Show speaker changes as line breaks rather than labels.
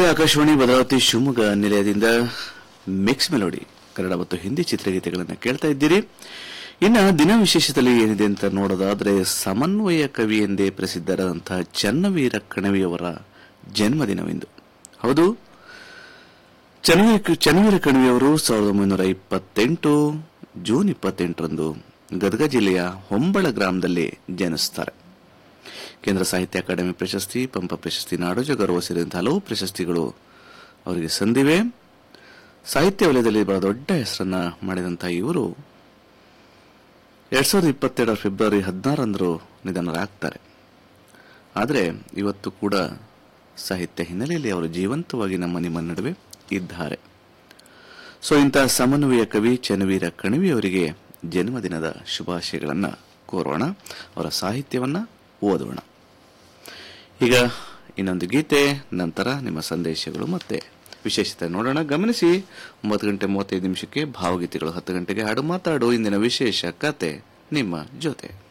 ಆಕಾಶವಾಣಿ ಭದ್ರಾವತಿ ಶಿವಮೊಗ್ಗ ನಿಲಯದಿಂದ mix melody Kannada ಮತ್ತು ಹಿಂದಿ ಚಿತ್ರಗೀತೆಗಳನ್ನು ಕೇಳ್ತಾ ಇದ್ದೀರಿ ಇನ್ನ ದಿನ ವಿಶೇಷದಲ್ಲಿ ಏನಿದೆ ಅಂತ ನೋಡೋದಾದ್ರೆ ಸಮನ್ವಯ ಕವಿ ಎಂದೇ ಪ್ರಸಿದ್ಧರಾದಂತಹ ಚನ್ನವೀರ ಕಣವಿಯವರ ಜನ್ಮದಿನವಿಂದು ಹೌದು ಚನ್ನವೀರ ಚನ್ನವೀರ ಕಣವಿಯವರು ಸಾವಿರದ ಒಂಬೈನೂರ ಇಪ್ಪತ್ತೆಂಟು ಜೂನ್ ಇಪ್ಪತ್ತೆಂಟರಂದು ಗದಗ ಜಿಲ್ಲೆಯ ಹೊಂಬಳ ಗ್ರಾಮದಲ್ಲಿ ಜನಿಸುತ್ತಾರೆ ಕೇಂದ್ರ ಸಾಹಿತ್ಯ ಅಕಾಡೆಮಿ ಪ್ರಶಸ್ತಿ ಪಂಪ ಪ್ರಶಸ್ತಿ ನಾಡೋಜ ಗೌರವ ಸೇರಿದಂತೆ ಹಲವು ಪ್ರಶಸ್ತಿಗಳು ಅವರಿಗೆ ಸಂದಿವೆ ಸಾಹಿತ್ಯ ವಲಯದಲ್ಲಿ ಬಹಳ ದೊಡ್ಡ ಹೆಸರನ್ನ ಮಾಡಿದಂತಹ ಇವರು ಎರಡ್ ಸಾವಿರದ ಇಪ್ಪತ್ತೆರಡರ ಫೆಬ್ರವರಿ ಹದಿನಾರರಂದು ನಿಧನರಾಗ್ತಾರೆ ಆದರೆ ಇವತ್ತು ಕೂಡ ಸಾಹಿತ್ಯ ಹಿನ್ನೆಲೆಯಲ್ಲಿ ಅವರು ಜೀವಂತವಾಗಿ ನಮ್ಮ ನಿಮ್ಮ ನಡುವೆ ಇದ್ದಾರೆ ಸೊ ಇಂತಹ ಸಮನ್ವಯ ಕವಿ ಚನ್ನವೀರ ಕಣಿವಿ ಅವರಿಗೆ ಜನ್ಮದಿನದ ಶುಭಾಶಯಗಳನ್ನ ಕೋರೋಣ ಅವರ ಸಾಹಿತ್ಯವನ್ನ ಓದೋಣ ಈಗ ಇನ್ನೊಂದು ಗೀತೆ ನಂತರ ನಿಮ್ಮ ಸಂದೇಶಗಳು ಮತ್ತೆ ವಿಶೇಷತೆ ನೋಡೋಣ ಗಮನಿಸಿ ಒಂಬತ್ತು ಗಂಟೆ ಮೂವತ್ತೈದು ನಿಮಿಷಕ್ಕೆ ಭಾವಗೀತೆಗಳು ಹತ್ತು ಗಂಟೆಗೆ ಹಾಡು ಮಾತಾಡು ಇಂದಿನ ವಿಶೇಷ ಕತೆ ನಿಮ್ಮ ಜೊತೆ